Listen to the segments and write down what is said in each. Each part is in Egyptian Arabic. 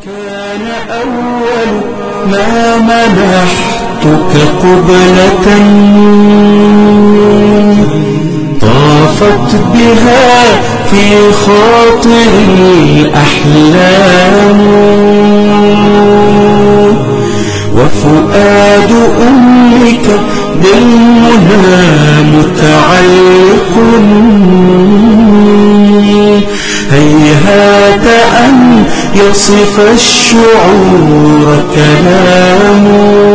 كان أول ما منحتك قبلة طافت بها في خاطر الأحلام وفؤاد أمك بالمنى متعلق هيهات أن يصف الشعور كلام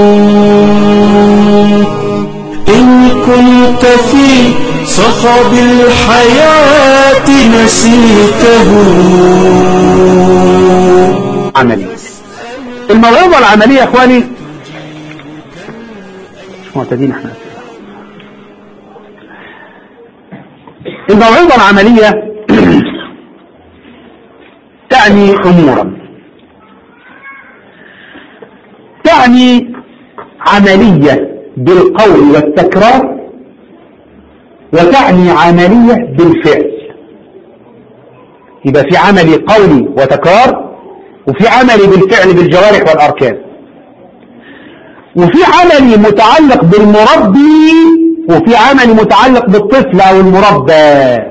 إن كنت في صخب الحياة نسيته عملي الموعظة العملية يا اخواني مش معتادين احنا الموعظة العملية تعني امورا تعني عملية بالقول والتكرار وتعني عملية بالفعل يبقى في عملي قولي وتكرار وفي عملي بالفعل بالجوارح والأركان وفي عملي متعلق بالمربي وفي عملي متعلق بالطفل أو المربى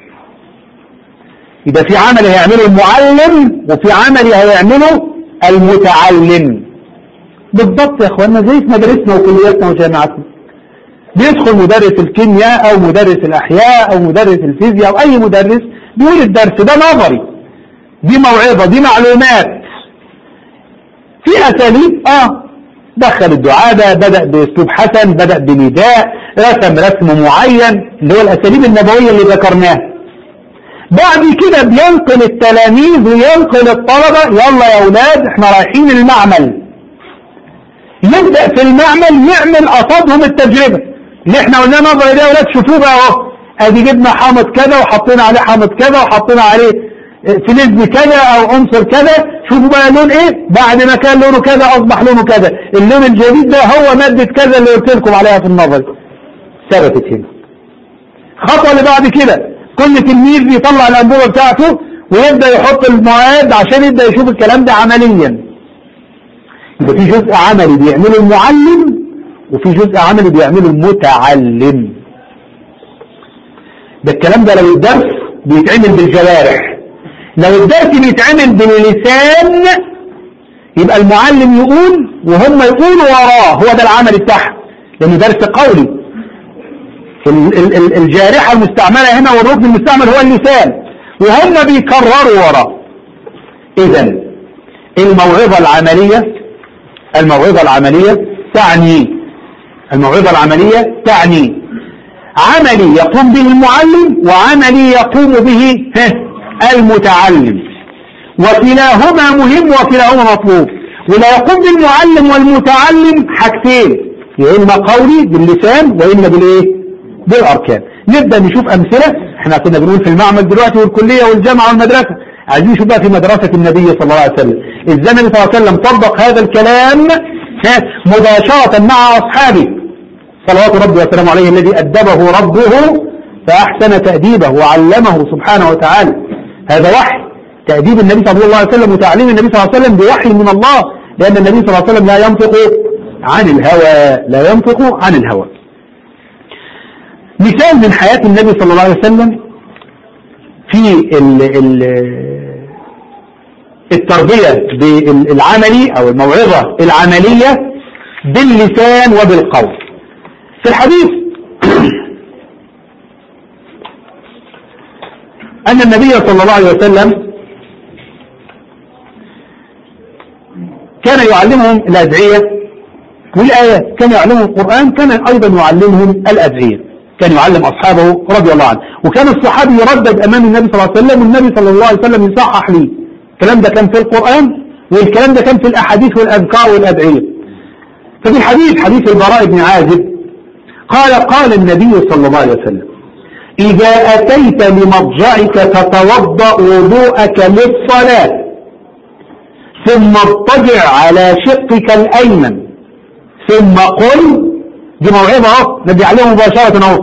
يبقى في عمل هيعمله المعلم وفي عمل هيعمله المتعلم بالضبط يا اخوانا زي في مدارسنا وكلياتنا وجامعاتنا بيدخل مدرس الكيمياء او مدرس الاحياء او مدرس الفيزياء او اي مدرس بيقول الدرس ده نظري دي موعظة دي معلومات في اساليب اه دخل الدعابة بدأ باسلوب حسن بدأ بنداء رسم رسم معين اللي هو الاساليب النبوية اللي ذكرناها بعد كده بينقل التلاميذ وينقل الطلبة يلا يا اولاد احنا رايحين المعمل يبدأ في المعمل يعمل قصادهم التجربة اللي احنا قلنا نظري ده يا اولاد شوفوه بقى اهو ادي جبنا حامض كذا وحطينا عليه حامض كذا وحطينا عليه فلز كذا او عنصر كذا شوفوا بقى لون ايه بعد ما كان لونه كذا اصبح لونه كذا اللون الجديد ده هو مادة كذا اللي قلت لكم عليها في النظري ثبتت هنا الخطوه اللي بعد كده كل تلميذ يطلع الانبوبه بتاعته ويبدا يحط المواد عشان يبدا يشوف الكلام ده عمليا يبقى في جزء عملي بيعمله المعلم وفي جزء عملي بيعمله المتعلم ده الكلام ده لو الدرس بيتعمل بالجوارح لو الدرس بيتعمل باللسان يبقى المعلم يقول وهم يقولوا وراه هو ده العمل بتاعهم لانه درس قولي ال- ال- ال- الجارحة المستعملة هنا والركن المستعمل هو اللسان وهم بيكرروا وراه اذا الموعظة العملية الموعظة العملية تعني الموعظة العملية تعني عملي يقوم به المعلم وعملي يقوم به ها، المتعلم وكلاهما مهم وكلاهما مطلوب ولا يقوم بالمعلم والمتعلم حاجتين يا اما قولي باللسان واما بالايه بالاركان نبدا نشوف امثله احنا كنا بنقول في المعمل دلوقتي والكليه والجامعه والمدرسه عايزين نشوف بقى في مدرسه النبي صلى الله عليه وسلم ازاي النبي صلى الله عليه وسلم طبق هذا الكلام ها، مباشره مع اصحابه صلوات ربي وسلامه عليه الذي أدبه ربه فأحسن تأديبه وعلمه سبحانه وتعالى هذا وحي تأديب النبي صلى الله عليه وسلم وتعليم النبي صلى الله عليه وسلم بوحي من الله لأن النبي صلى الله عليه وسلم لا ينطق عن الهوى لا ينطق عن الهوى مثال من حياة النبي صلى الله عليه وسلم في ال ال التربية بالعملي أو الموعظة العملية باللسان وبالقول في الحديث أن النبي صلى الله عليه وسلم كان يعلمهم الأدعية والآيات كان يعلمهم القرآن كان أيضا يعلمهم الأدعية كان يعلم أصحابه رضي الله عنه وكان الصحابي يردد أمام النبي صلى الله عليه وسلم والنبي صلى الله عليه وسلم يصحح لي الكلام ده كان في القرآن والكلام ده كان في الأحاديث والأذكار والأدعية ففي الحديث حديث البراء بن عازب قال قال النبي صلى الله عليه وسلم إذا أتيت لمضجعك تتوضأ وضوءك للصلاة ثم اضطجع على شقك الأيمن ثم قل دي موعظة اهو نبي عليهم مباشرة اهو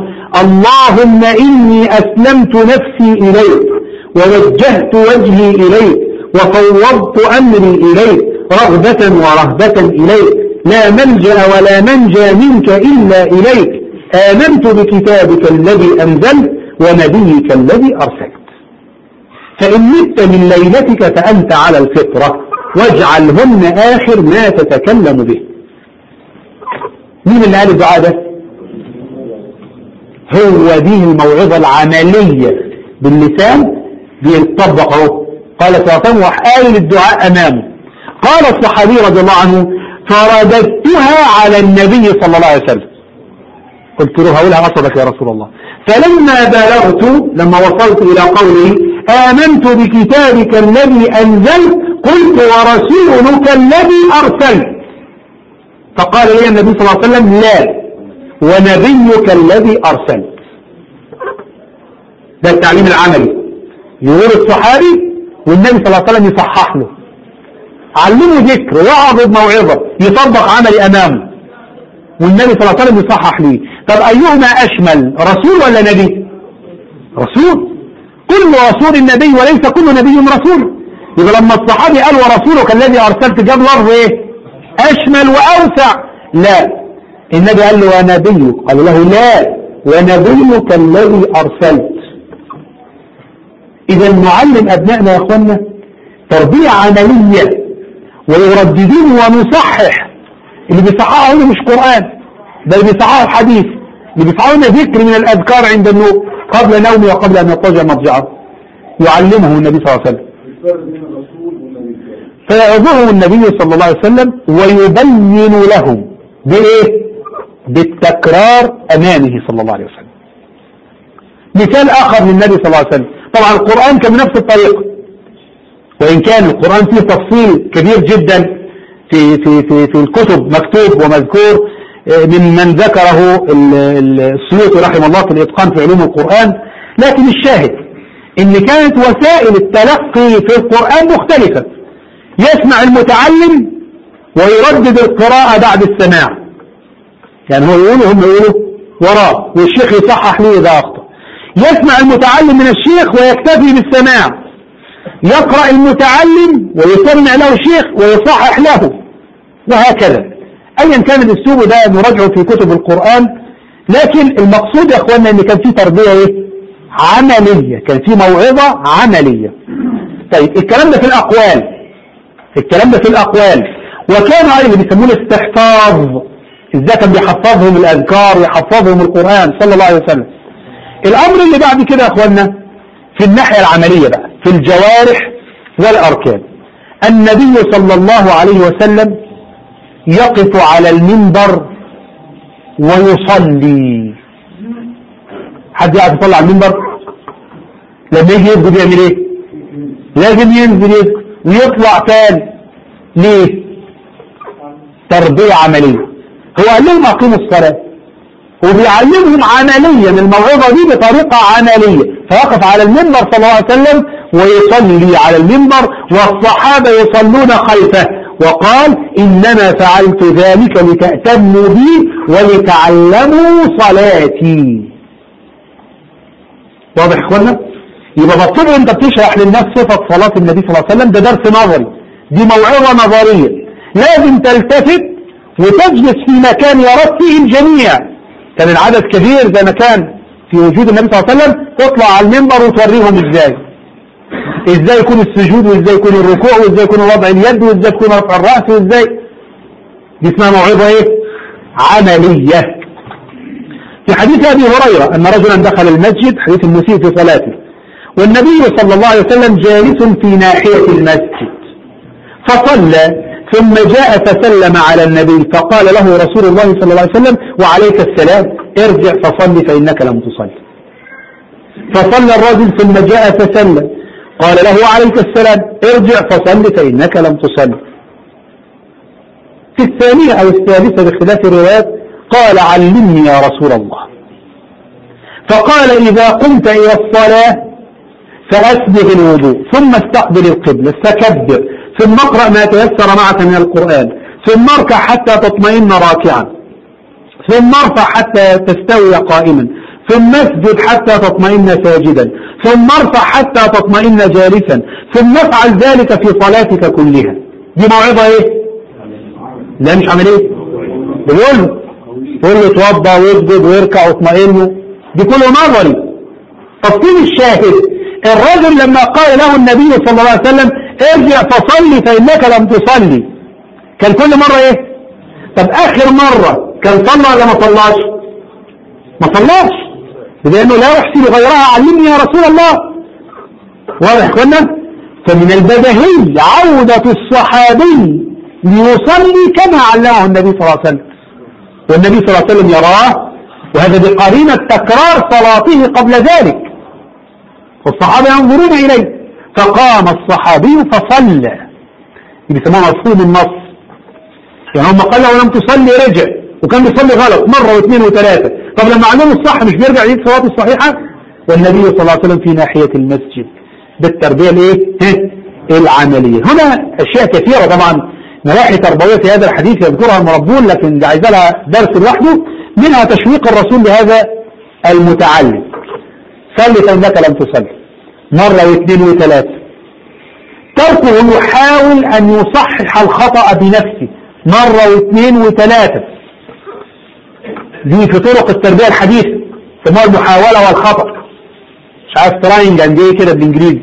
اللهم إني أسلمت نفسي إليك ووجهت وجهي إليك وفوضت أمري إليك رغبة ورهبة إليك لا ملجأ ولا منجى منك إلا إليك آمنت بكتابك الذي أنزلت ونبيك الذي أرسلت فإن مت من ليلتك فأنت على الفطرة واجعلهن آخر ما تتكلم به مين اللي قال الدعاء ده هو دي الموعظة العملية باللسان بيتطبق اهو قال سيطان وحقال الدعاء أمامه قال الصحابي رضي الله عنه فرددتها على النبي صلى الله عليه وسلم قلت له هقولها أصدك يا رسول الله فلما بلغت لما وصلت إلى قوله آمنت بكتابك الذي أنزلت قلت ورسولك الذي أرسلت فقال لي النبي صلى الله عليه وسلم لا ونبيك الذي أرسلت ده التعليم العملي يقول الصحابي والنبي صلى الله عليه وسلم يصحح له علمه ذكر وعظ بموعظة يطبق عملي أمامه والنبي صلى الله عليه وسلم يصحح ليه طب أيهما أشمل رسول ولا نبي رسول كل رسول النبي وليس كل نبي رسول يبقى لما الصحابي قال ورسولك الذي أرسلت جاب لفظ إيه أشمل وأوسع لا النبي قال له ونبيك قال له لا ونبيك الذي أرسلت إذا نعلم أبنائنا يا أخوانا تربية عملية ويرددون ونصحح اللي بيصححه هنا مش قرآن ده اللي بيصححه حديث اللي بيصححه لنا ذكر من الأذكار عند النوم قبل نومه وقبل أن يضطجع مضجعه يعلمه النبي صلى الله عليه وسلم فيعظهم النبي صلى الله عليه وسلم ويبين لهم بإيه بالتكرار أمامه صلى الله عليه وسلم مثال آخر للنبي صلى الله عليه وسلم طبعا القرآن كان بنفس الطريقة وإن كان القرآن فيه تفصيل كبير جدا في, في, في, في الكتب مكتوب ومذكور من من ذكره السيوطي رحمه الله في الإتقان في علوم القرآن لكن الشاهد إن كانت وسائل التلقي في القرآن مختلفة يسمع المتعلم ويردد القراءة بعد السماع يعني هو يقول هم يقولوا وراه والشيخ يصحح ليه إذا أخطأ يسمع المتعلم من الشيخ ويكتفي بالسماع يقرأ المتعلم ويسمع له الشيخ ويصحح له وهكذا أيا كان الأسلوب ده نراجعه في كتب القرآن لكن المقصود يا أخوانا أن كان في تربية إيه؟ عملية كان في موعظة عملية طيب الكلام ده في الأقوال الكلام ده في الأقوال وكان عليه اللي بيسموه الاستحفاظ ازاي كان بيحفظهم الأذكار ويحفظهم القرآن صلى الله عليه وسلم الأمر اللي بعد كده يا أخوانا في الناحية العملية بقى في الجوارح والأركان النبي صلى الله عليه وسلم يقف على المنبر ويصلي حد يعرف يصلي على المنبر لما يجي يسجد يعمل ايه لازم ينزل يسجد ويطلع تاني ليه تربية عملية هو قال لهم اقيموا الصلاة وبيعلمهم عمليا الموعظة دي بطريقة عملية فيقف على المنبر صلى الله عليه وسلم ويصلي على المنبر والصحابة يصلون خلفه وقال إنما فعلت ذلك لتأتموا بي ولتعلموا صلاتي واضح اخوانا يبقى بطلب انت بتشرح للناس صفة صلاة النبي صلى الله عليه وسلم ده درس نظري دي موعظة نظرية لازم تلتفت وتجلس في مكان يرد فيه الجميع كان العدد كبير زي ما كان في وجود النبي صلى الله عليه وسلم تطلع على المنبر وتوريهم ازاي ازاي يكون السجود وازاي يكون الركوع وازاي يكون وضع اليد وازاي يكون رفع الرأس وازاي دي اسمها موعظة ايه عملية في حديث ابي هريرة ان رجلا دخل المسجد حديث المسيء في صلاته والنبي صلى الله عليه وسلم جالس في ناحية المسجد فصلى ثم جاء فسلم على النبي فقال له رسول الله صلى الله عليه وسلم وعليك السلام ارجع فصل فإنك لم تصلي فصلى الرجل ثم جاء فسلم قال له وعليك السلام ارجع فصل فإنك لم تصلي في الثانية أو الثالثة باختلاف الروايات قال علمني يا رسول الله فقال إذا قمت إلى الصلاة فأسبغ الوضوء ثم استقبل القبلة فكبر ثم اقرأ ما تيسر معك من القرآن ثم اركع حتى تطمئن راكعا ثم ارفع حتى تستوي قائما ثم اسجد حتى تطمئن ساجدا ثم ارفع حتى تطمئن جالسا ثم افعل ذلك في صلاتك كلها دي موعظة ايه لا مش عمل ايه بيقول له يقول له اتوضى واسجد ويركع واطمئن دي كله نظري طب فين الشاهد الرجل لما قال له النبي صلى الله عليه وسلم ارجع فصلي فانك لم تصلي كان كل مرة ايه طب اخر مرة كان صلى ولا ما صلاش ما صلاش لانه لا يحسن غيرها علمني يا رسول الله واضح يا اخوانا فمن البدهي عودة الصحابي ليصلي كما علمه النبي صلى الله عليه وسلم والنبي صلى الله عليه وسلم يراه وهذا بقرينة تكرار صلاته قبل ذلك والصحابة ينظرون إليه فقام الصحابي فصلى بيسموها مفهوم النص يعني هم قال ولم تصلي رجع وكان بيصلي غلط مرة واثنين وثلاثة طب لما علمه الصح مش بيرجع يجيب صلاته الصحيحة والنبي صلى الله عليه وسلم في ناحية المسجد بالتربية الايه العملية هنا اشياء كثيرة طبعا نواحي تربوية في هذا الحديث يذكرها المربون لكن ده عايز لها درس لوحده منها تشويق الرسول لهذا المتعلم صلي فإنك لم تصلي مرة واثنين وثلاثة تركه يحاول أن يصحح الخطأ بنفسه مرة واثنين وثلاثة دي في طرق التربية الحديثة سموها المحاولة والخطأ مش عارف تراينج اند ايه كده بالانجليزي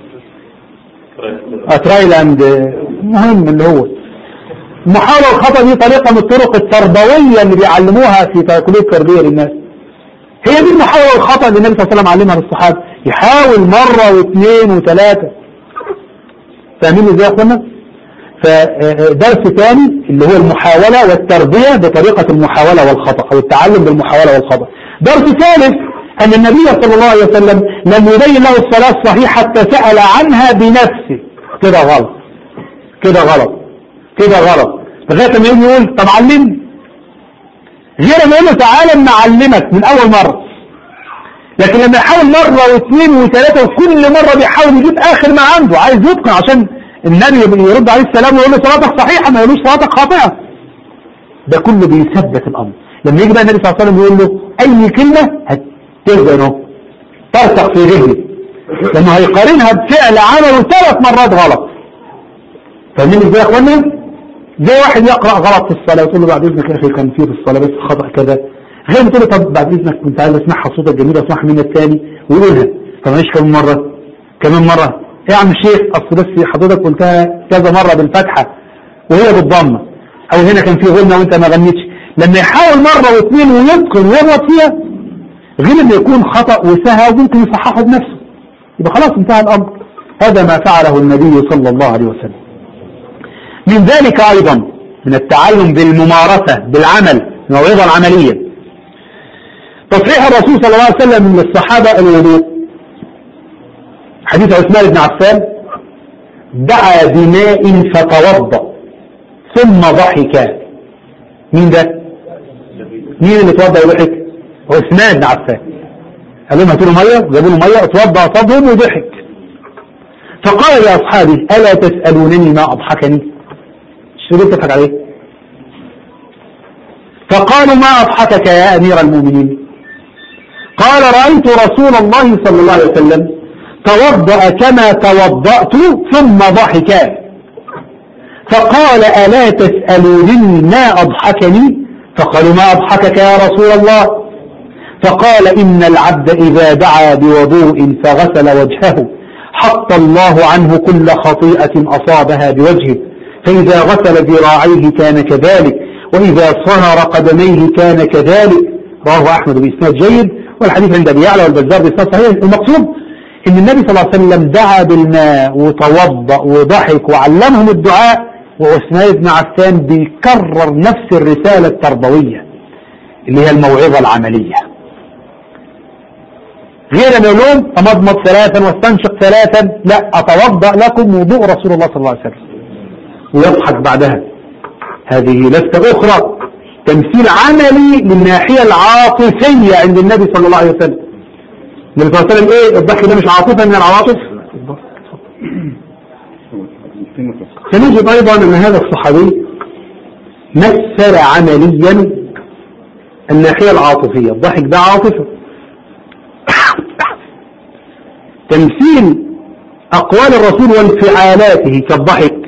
ترايل اند مهم اللي هو المحاولة والخطأ دي طريقة من الطرق التربوية اللي بيعلموها في كلية التربية للناس هي دي المحاولة والخطأ اللي النبي صلى الله عليه وسلم علمها للصحابة يحاول مرة واثنين وثلاثة فاهمين ازاي يا اخوانا؟ فدرس ثاني اللي هو المحاولة والتربية بطريقة المحاولة والخطأ أو التعلم بالمحاولة والخطأ درس ثالث أن النبي صلى الله عليه وسلم لم يبين له الصلاة الصحيحة حتى سأل عنها بنفسه كده غلط كده غلط كده غلط لغاية ما يجي يقول طب علمني غير ما يقول له تعالى اما اعلمك من أول مرة لكن لما يحاول مرة واثنين وثلاثة وكل مرة بيحاول يجيب آخر ما عنده عايز يتقن عشان النبي يرد عليه السلام ويقول له صلاتك صحيحة ما يقولوش صلاتك خاطئة ده كله بيثبت الأمر لما يجي بقى النبي صلى الله عليه وسلم يقول له أي كلمة هتزنه ترسخ في ذهنه لأنه هيقارنها بفعل عمله ثلاث مرات غلط فاهمين ازاي يا اخوانا؟ زي واحد يقرأ غلط في الصلاة وتقول له بعد إذنك يا أخي كان في الصلاة بس خطأ كذا غير ما تقول له طب بعد إذنك كنت عايز أسمعها صوتك جميل أسمعها منك الثاني ويقولها طب معلش كمان مرة كمان مرة ايه يا عم الشيخ اصل بس حضرتك قلتها كذا مرة بالفتحة وهي بالضمة او هنا كان في غنى وانت ما غنيتش لما يحاول مرة واثنين ويتقن ويغلط فيها غير انه يكون خطأ وسهى وممكن يصححه بنفسه يبقى خلاص انتهى الامر هذا ما فعله النبي صلى الله عليه وسلم من ذلك ايضا من التعلم بالممارسة بالعمل الموعظة العملية تصحيح الرسول صلى الله عليه وسلم للصحابة الوضوء حديث عثمان بن عفان دعا بماء فتوضا ثم ضحك مين ده مين اللي توضا وضحك عثمان بن عفان قال لهم هاتوا له ميه جابوا له ميه اتوضا صدهم وضحك فقال لاصحابه الا تسالونني ما اضحكني شو تضحك عليه فقالوا ما اضحكك يا امير المؤمنين قال رايت رسول الله صلى الله عليه وسلم توضأ كما توضأت ثم ضحك فقال ألا تسألونني ما أضحكني فقالوا ما أضحكك يا رسول الله فقال إن العبد إذا دعا بوضوء فغسل وجهه حط الله عنه كل خطيئة أصابها بوجهه فإذا غسل ذراعيه كان كذلك وإذا صهر قدميه كان كذلك رواه أحمد بإسناد جيد والحديث عند أبي يعلى والبزار بإسناد صحيح المقصود ان النبي صلى الله عليه وسلم دعا بالماء وتوضأ وضحك وعلمهم الدعاء وعثمان بن عفان بيكرر نفس الرسالة التربوية اللي هي الموعظة العملية غير ما يقول لهم تمضمض ثلاثا واستنشق ثلاثا لا اتوضأ لكم وضوء رسول الله صلى الله عليه وسلم ويضحك بعدها هذه لفتة اخرى تمثيل عملي للناحية العاطفية عند النبي صلى الله عليه وسلم النبي صلى الله عليه وسلم ايه الضحك ده مش عاطفة من العواطف سنجد ايضا ان هذا الصحابي مثل عمليا الناحية العاطفية الضحك ده عاطفة تمثيل أقوال الرسول وانفعالاته كالضحك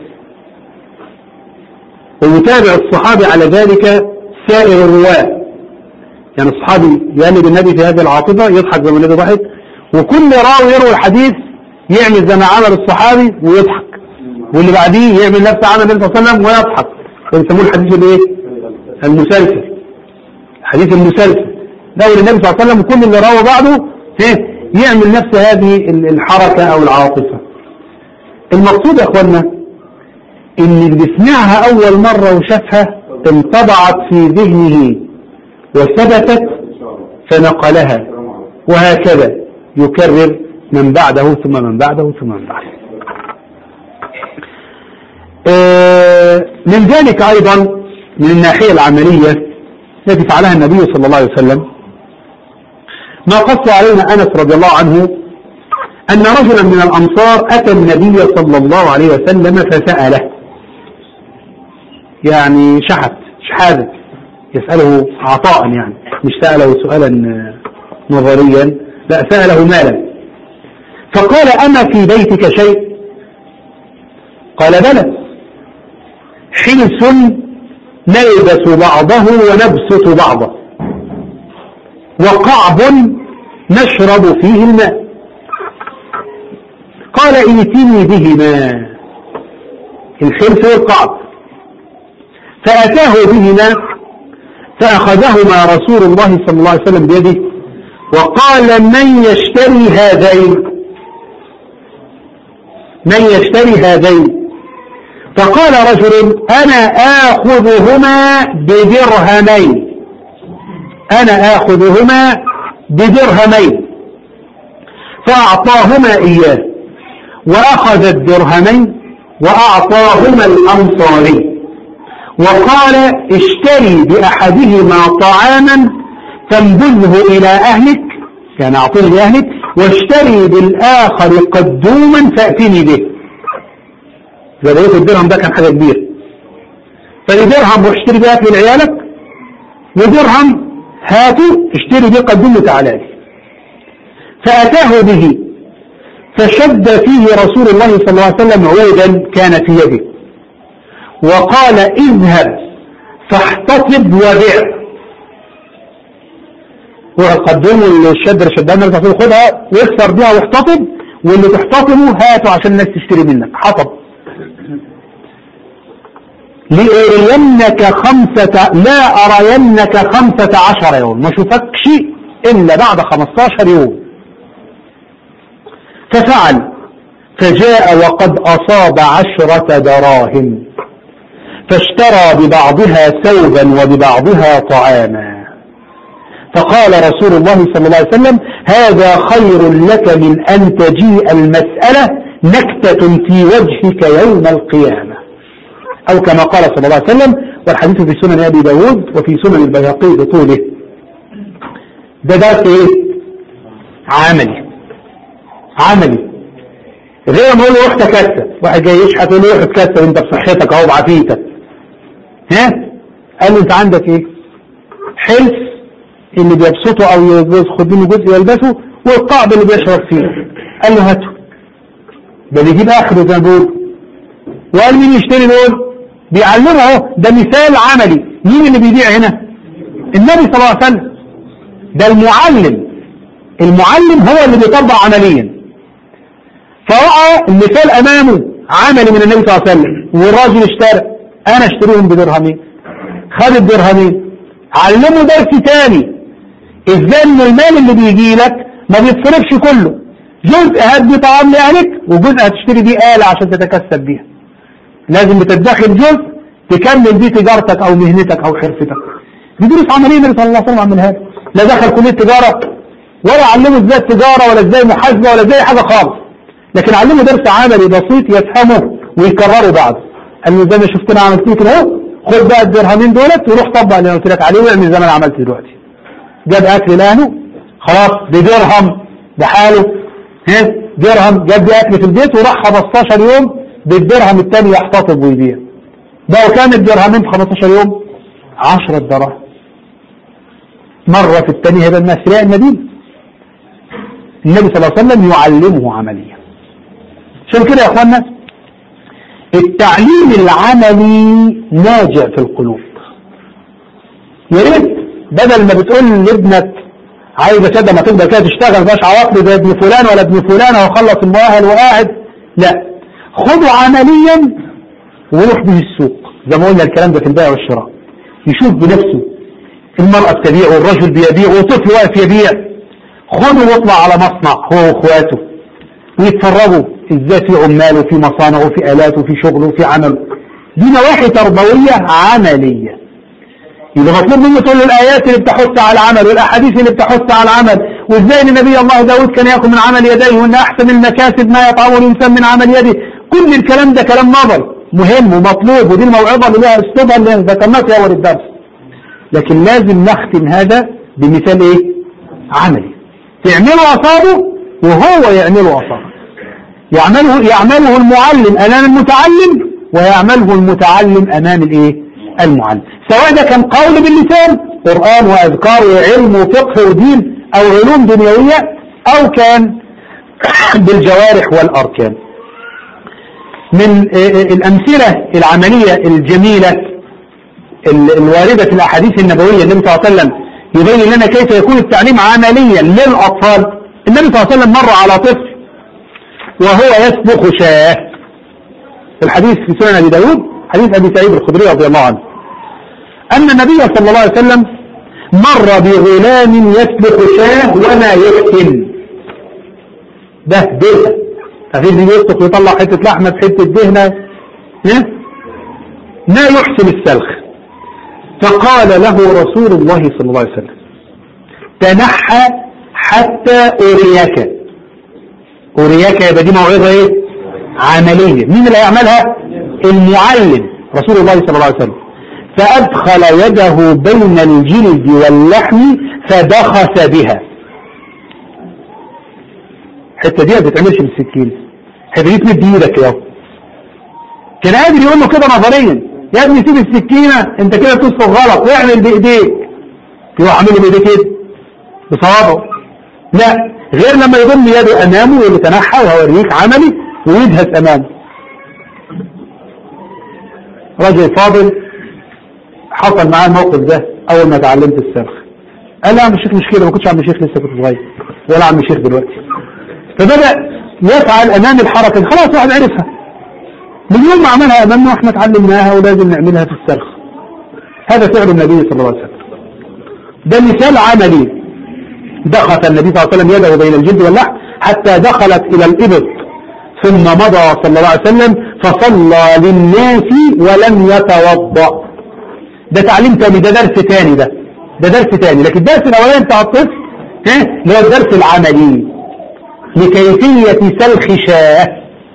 ويتابع الصحابي على ذلك سائر الرواة يعني الصحابي يقلد النبي في هذه العاطفة يضحك زي ما النبي ضحك وكل راوي يروي الحديث يعمل زي ما عمل الصحابي ويضحك واللي بعديه يعمل نفس عمل النبي صلى الله عليه وسلم ويضحك ويسموه الحديث الايه؟ المسلسل حديث المسلسل ده النبي صلى الله عليه وسلم وكل اللي روى بعده ايه يعمل نفس هذه الحركة او العاطفة المقصود يا اخوانا ان اللي بيسمعها اول مرة وشافها انطبعت في ذهنه وثبتت فنقلها وهكذا يكرر من بعده ثم من بعده ثم من بعده آه من ذلك ايضا من الناحية العملية التي فعلها النبي صلى الله عليه وسلم ما قص علينا أنس رضي الله عنه أن رجلا من الأنصار أتى النبي صلى الله عليه وسلم فسأله يعني شحت شحاذة يسأله عطاء يعني مش سأله سؤالا نظريا لا سأله مالا فقال أما في بيتك شيء قال بلى حلس نلبس بعضه ونبسط بعضه وقعب نشرب فيه الماء قال ائتني بهما الحلف والقعب فأتاه بهما فأخذهما رسول الله صلى الله عليه وسلم بيده وقال من يشتري هذين من يشتري هذين فقال رجل أنا آخذهما بدرهمين أنا آخذهما بدرهمين فأعطاهما إياه وأخذ الدرهمين وأعطاهما الأنصاري وقال اشتري بأحدهما طعاما تنبذه إلى أهلك كان أعطيه لأهلك واشتري بالآخر قدوما فأتني به إذا بقيت الدرهم ده كان حاجة كبيرة فلدرهم روح اشتري بيه أكل لعيالك ودرهم هاته اشتري بيه قدوم تعالى لي فأتاه به فشد فيه رسول الله صلى الله عليه وسلم عودا كان في يده وقال اذهب فاحتطب وبيع وقدموا الشدر شدان النبي صلى خدها واكسر بيها واحتطب واللي تحتطبه هاته عشان الناس تشتري منك حطب لأرينك خمسة لا أرينك خمسة عشر يوم ما شوفكش إلا بعد خمستاشر يوم ففعل فجاء وقد أصاب عشرة دراهم فاشترى ببعضها ثوبا وببعضها طعاما فقال رسول الله صلى الله عليه وسلم هذا خير لك من أن تجيء المسألة نكتة في وجهك يوم القيامة أو كما قال صلى الله عليه وسلم والحديث في سنن أبي داود وفي سنن البيهقي بطوله ده درس إيه؟ عملي عملي غير ما اقول له روح تكسب واحد جاي يشحت يقول له روح تكسب انت بصحتك اهو بعافيتك ها قال له انت عندك ايه حلف اللي بيبسطه او ياخد منه جزء يلبسه والقعب اللي بيشرب فيه قال له هاته ده بيجيب اخره زي ما بيقول وقال مين يشتري دول بيعلمه اهو ده مثال عملي مين اللي بيبيع هنا النبي صلى الله عليه وسلم ده المعلم المعلم هو اللي بيطبق عمليا فرأى المثال امامه عملي من النبي صلى الله عليه وسلم والراجل اشترى انا اشتريهم بدرهمين خد الدرهمين علمه درس تاني ازاي ان المال اللي بيجي لك ما بيتصرفش كله جزء هدي طعام لاهلك وجزء هتشتري بيه آلة عشان تتكسب بيها لازم بتدخل جزء تكمل بيه تجارتك او مهنتك او حرفتك دي دروس عمليه النبي صلى الله عليه وسلم عملها لا دخل كليه تجاره ولا علمه ازاي التجاره ولا ازاي محاسبه ولا ازاي حاجه خالص لكن علمه درس عملي بسيط يفهمه ويكرره بعد قال له زي ما شفتنا عملت كده اهو خد بقى الدرهمين دولت وروح طبق اللي قلت لك عليه واعمل زي ما انا عملت دلوقتي جاب اكل لاهله خلاص بدرهم بحاله ها درهم جاب لي اكل في البيت وراح 15 يوم بالدرهم الثاني يحتطب ويبيع بقوا كام الدرهمين في 15 يوم 10 دراهم مرة في الثانية هيبقى الناس سريع المدينة النبي صلى الله عليه وسلم يعلمه عمليا عشان كده يا اخوانا التعليم العملي ناجع في القلوب يا ريت بدل ما بتقول لابنك عايز اشد ما تقدر كده تشتغل باش عواطلي زي ابن فلان ولا ابن فلان وخلص المؤهل وقاعد لا خده عمليا وروح به السوق زي ما قلنا الكلام ده في البيع والشراء يشوف بنفسه المرأة بتبيع والرجل بيبيع وطفل واقف يبيع خده واطلع على مصنع هو واخواته ويتفرجوا ازاي في عمال وفي مصانع وفي آلات وفي شغل وفي عمل دي نواحي تربوية عملية يبقى مطلوب منه تقول له الآيات اللي بتحث على العمل والأحاديث اللي بتحث على العمل وازاي ان نبي الله داود كان يأكل من عمل يديه وان أحسن المكاسب ما يطعمه الإنسان من عمل يده كل الكلام ده كلام نظري مهم ومطلوب ودي الموعظة اللي لها اسلوبها اللي ذكرناها في أول الدرس لكن لازم نختم هذا بمثال ايه عملي تعمله أصابه وهو يعمله أصابه يعمله يعمله المعلم أمام المتعلم ويعمله المتعلم أمام الايه المعلم سواء ده كان قول باللسان قرآن وأذكار وعلم وفقه ودين أو علوم دنيوية أو كان بالجوارح والأركان من الأمثلة العملية الجميلة الواردة في الأحاديث النبوية النبي صلى الله عليه وسلم يبين لنا كيف يكون التعليم عمليا للأطفال النبي صلى الله عليه وسلم مر على طفل وهو يسبخ شاه الحديث في سنن أبي داود حديث أبي سعيد الخدري رضي الله عنه أن النبي صلى الله عليه وسلم مر بغلام يسبخ شاه وما يحسن ده دهنة أخير دي يسبخ ويطلع حتة لحمة في حتة دهنة ما يحسن السلخ فقال له رسول الله صلى الله عليه وسلم تنحى حتى أريك أريك يبقى دي موعظة ايه عملية مين اللي هيعملها المعلم رسول الله صلى الله عليه وسلم فأدخل يده بين الجلد واللحم فدخس بها الحته دي ما بتتعملش بالسكين الحته دي تمد ايدك يا كان قادر يقول له كده نظريا يا ابني سيب السكينه انت كده تصفق غلط واعمل بايديك يروح عامل بايديه كده بصوابعه لا غير لما يضم يده امامه ويتنحى وهوريك عملي ويدهس امامه رجل فاضل حصل معاه الموقف ده اول ما تعلمت السلخ قال لا يا عم الشيخ مش كده ما كنتش عم الشيخ لسه كنت صغير ولا عم الشيخ دلوقتي فبدأ يفعل امام الحركة خلاص واحد عرفها من يوم ما عملها امامنا واحنا اتعلمناها ولازم نعملها في السلخ هذا فعل النبي صلى الله عليه وسلم ده مثال عملي دخل النبي صلى الله عليه وسلم يده بين الجلد واللحم حتى دخلت الى الابط ثم مضى صلى الله عليه وسلم فصلى للناس ولم يتوضأ ده تعليم تاني ده درس تاني ده ده درس تاني لكن الدرس الاولاني بتاع الطفل ها اللي هو الدرس العملي لكيفية سلخ شاه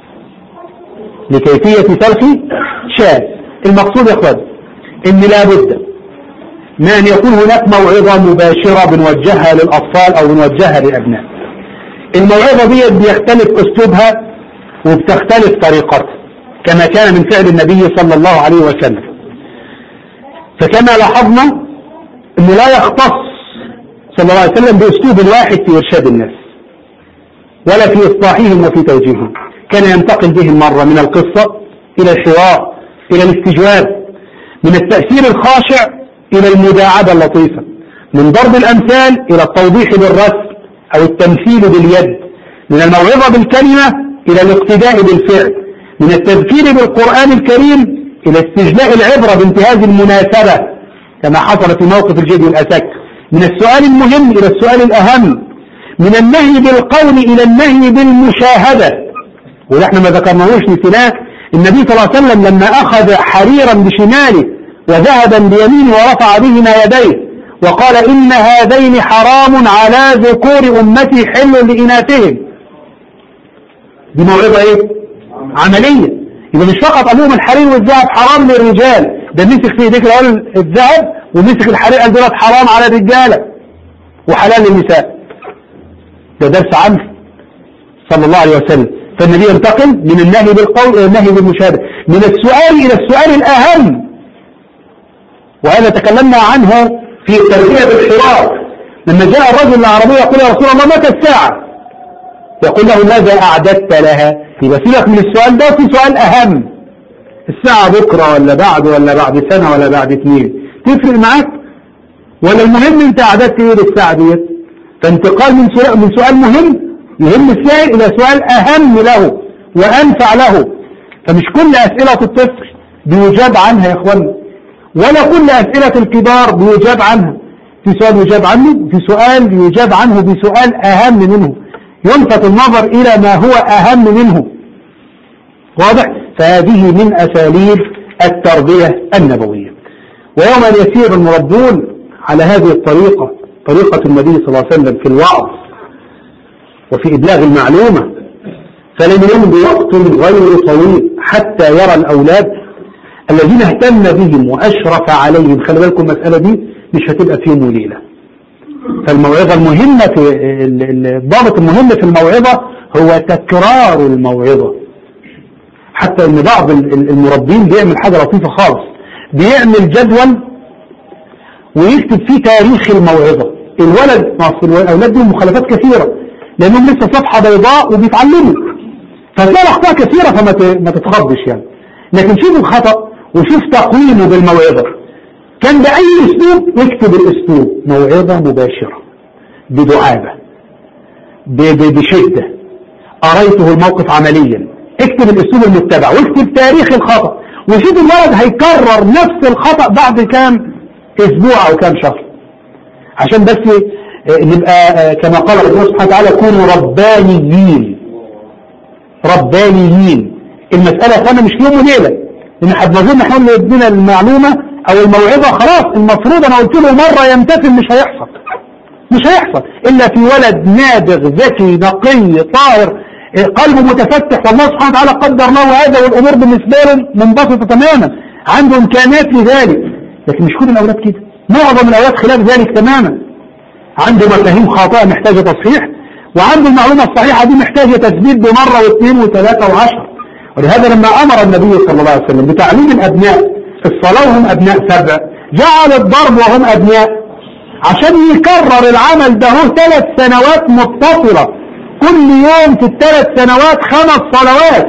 لكيفية سلخ شاه المقصود يا اخوان ان لابد من ان يكون هناك موعظة مباشرة بنوجهها للاطفال او بنوجهها للابناء الموعظة دي بيختلف اسلوبها وبتختلف طريقتها كما كان من فعل النبي صلى الله عليه وسلم فكما لاحظنا انه لا يختص صلى الله عليه وسلم باسلوب واحد في ارشاد الناس ولا في اصلاحهم وفي توجيههم كان ينتقل بهم مرة من القصة الى الحوار الى الاستجواب من التأثير الخاشع الى المداعبة اللطيفة من ضرب الامثال الى التوضيح بالرسم او التمثيل باليد من الموعظة بالكلمة الى الاقتداء بالفعل من التذكير بالقرآن الكريم الى استجلاء العبرة بانتهاز المناسبة كما حصل في موقف الجد والأسك من السؤال المهم إلى السؤال الأهم من النهي بالقول إلى النهي بالمشاهدة وده احنا ما ذكرناهوش نسيناه النبي صلى الله عليه وسلم لما أخذ حريرا بشماله وذهبا بيمينه ورفع بهما يديه وقال إن هذين حرام على ذكور أمتي حل لإناثهم دي موعظة إيه؟ عملية يبقى مش فقط قال لهم الحرير والذهب حرام للرجال ده مسك في ايديك الاول الذهب ومسك الحرير قال دولت حرام على الرجاله وحلال للنساء ده درس عمل صلى الله عليه وسلم فالنبي ينتقل من النهي بالقول الى النهي بالمشاهده من السؤال الى السؤال الاهم وهذا تكلمنا عنه في التربيه بالحوار لما جاء الرجل العربي يقول يا رسول الله متى الساعه يقول له ماذا أعددت لها يبقى سيبك من السؤال ده في سؤال أهم الساعة بكرة ولا بعد ولا بعد سنة ولا بعد اثنين تفرق معاك ولا المهم انت أعددت ايه للساعة ديت فانتقال من سؤال, من سؤال مهم يهم السائل إلى سؤال أهم له وأنفع له فمش كل أسئلة الطفل بيجاب عنها يا اخوانا ولا كل أسئلة الكبار بيجاب عنها في سؤال يجاب عنه وفي سؤال يجاب عنه بسؤال أهم منه يلفت النظر إلى ما هو أهم منه واضح فهذه من أساليب التربية النبوية ويوم يسير المربون على هذه الطريقة طريقة النبي صلى الله عليه وسلم في الوعظ وفي إبلاغ المعلومة فلم يمض بوقت غير طويل حتى يرى الأولاد الذين اهتم بهم وأشرف عليهم خلي بالكم المسألة دي مش هتبقى في يوم وليلة فالموعظة المهمة في الضابط المهم في الموعظة هو تكرار الموعظة حتى ان بعض المربين بيعمل حاجة لطيفة خالص بيعمل جدول ويكتب فيه تاريخ الموعظة الولد الأولاد دي مخالفات كثيرة لأنهم لسه صفحة بيضاء وبيتعلموا فتلاقي أخطاء كثيرة فما ما تتخضش يعني لكن شوف الخطأ وشوف تقويمه بالموعظة كان بأي أسلوب يكتب الأسلوب موعظة مباشرة بدعابة بشدة أريته الموقف عمليا اكتب الأسلوب المتبع واكتب تاريخ الخطأ وشوف الولد هيكرر نفس الخطأ بعد كام أسبوع أو كام شهر عشان بس نبقى كما قال الله سبحانه وتعالى كونوا ربانيين ربانيين المسألة كان مش يوم وليلة إن احنا بنظن احنا يدينا المعلومة أو الموعظة خلاص المفروض أنا قلت له مرة يمتثل مش هيحصل مش هيحصل إلا في ولد نابغ ذكي نقي طاهر قلبه متفتح والله سبحانه وتعالى قدر له هذا والأمور بالنسبة له منبسطة تماما عنده إمكانات لذلك لكن مش كل الأولاد كده معظم الأولاد خلاف ذلك تماما عنده مفاهيم خاطئة محتاجة تصحيح وعنده المعلومة الصحيحة دي محتاجة تثبيت بمرة واثنين وثلاثة وعشرة ولهذا لما أمر النبي صلى الله عليه وسلم بتعليم الأبناء الصلاة وهم أبناء سبع جعل الضرب وهم أبناء عشان يكرر العمل ده هو ثلاث سنوات متصلة كل يوم في الثلاث سنوات خمس صلوات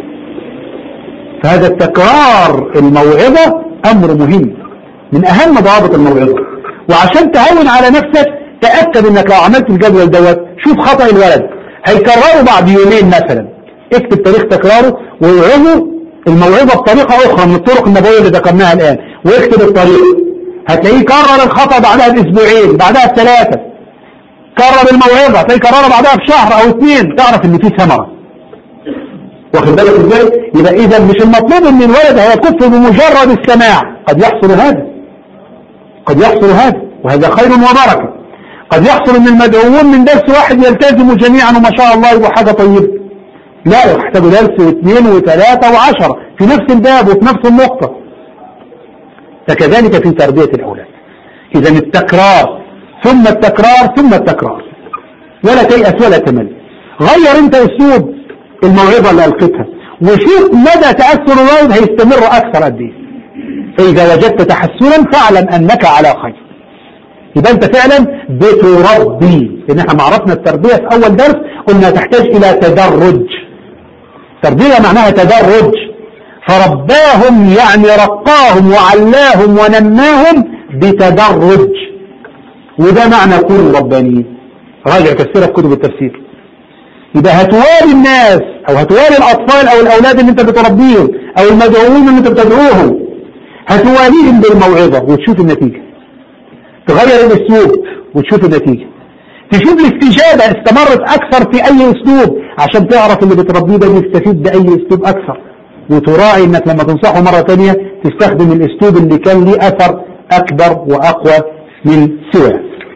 فهذا التكرار الموعظة أمر مهم من أهم ضوابط الموعظة وعشان تهون على نفسك تأكد انك لو عملت الجدول دوت شوف خطأ الولد هيكرره بعد يومين مثلا اكتب تاريخ تكراره ويوعظه الموعظة بطريقة أخرى من الطرق النبوية اللي ذكرناها الآن واكتب الطريق هتلاقيه كرر الخطأ بعدها بأسبوعين بعدها بثلاثة كرر الموعظة هتلاقيه كررها بعدها بشهر أو اثنين تعرف إن في ثمرة واخد بالك ازاي؟ يبقى إذا مش المطلوب إن الولد هيكف بمجرد السماع قد يحصل هذا قد يحصل هذا وهذا خير وبركة قد يحصل ان المدعوون من درس واحد يلتزموا جميعا وما شاء الله يبقى حاجة طيبة لا يحتاجوا درس واثنين وثلاثة وعشرة في نفس الباب وفي نفس النقطة فكذلك في تربية الأولاد إذا التكرار ثم التكرار ثم التكرار ولا تيأس ولا تمل غير انت اسلوب الموعظة اللي ألقيتها وشوف مدى تأثر الولد هيستمر أكثر قد ايه فإذا وجدت تحسنا فاعلم أنك على خير يبقى أنت فعلا بتربي لأن احنا عرفنا التربية في أول درس قلنا تحتاج إلى تدرج تربية معناها تدرج فرباهم يعني رقاهم وعلاهم ونماهم بتدرج وده معنى كون ربانيين راجع تفسيرها في كتب التفسير يبقى هتوالي الناس او هتوالي الاطفال او الاولاد اللي انت بتربيهم او المدعوين اللي انت بتدعوهم هتواليهم بالموعظة وتشوف النتيجة تغير الاسلوب وتشوف النتيجة تشوف الاستجابة استمرت اكثر في اي اسلوب عشان تعرف اللي بتربيه ده بيستفيد باي اسلوب اكثر وتراعي انك لما تنصحه مرة تانية تستخدم الاسلوب اللي كان ليه اثر اكبر واقوى من سواه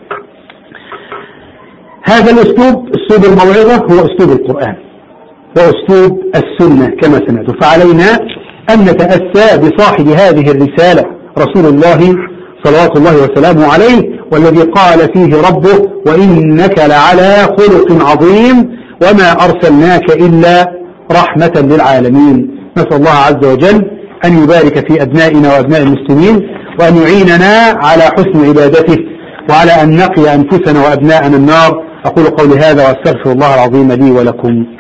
هذا الاسلوب اسلوب الموعظة هو اسلوب القرآن واسلوب السنة كما سمعت فعلينا ان نتأسى بصاحب هذه الرسالة رسول الله صلوات الله وسلامه عليه والذي قال فيه ربه وإنك لعلى خلق عظيم وما أرسلناك إلا رحمة للعالمين نسأل الله عز وجل أن يبارك في أبنائنا وأبناء المسلمين وأن يعيننا على حسن عبادته وعلى أن نقي أنفسنا وأبناءنا النار أقول قولي هذا وأستغفر الله العظيم لي ولكم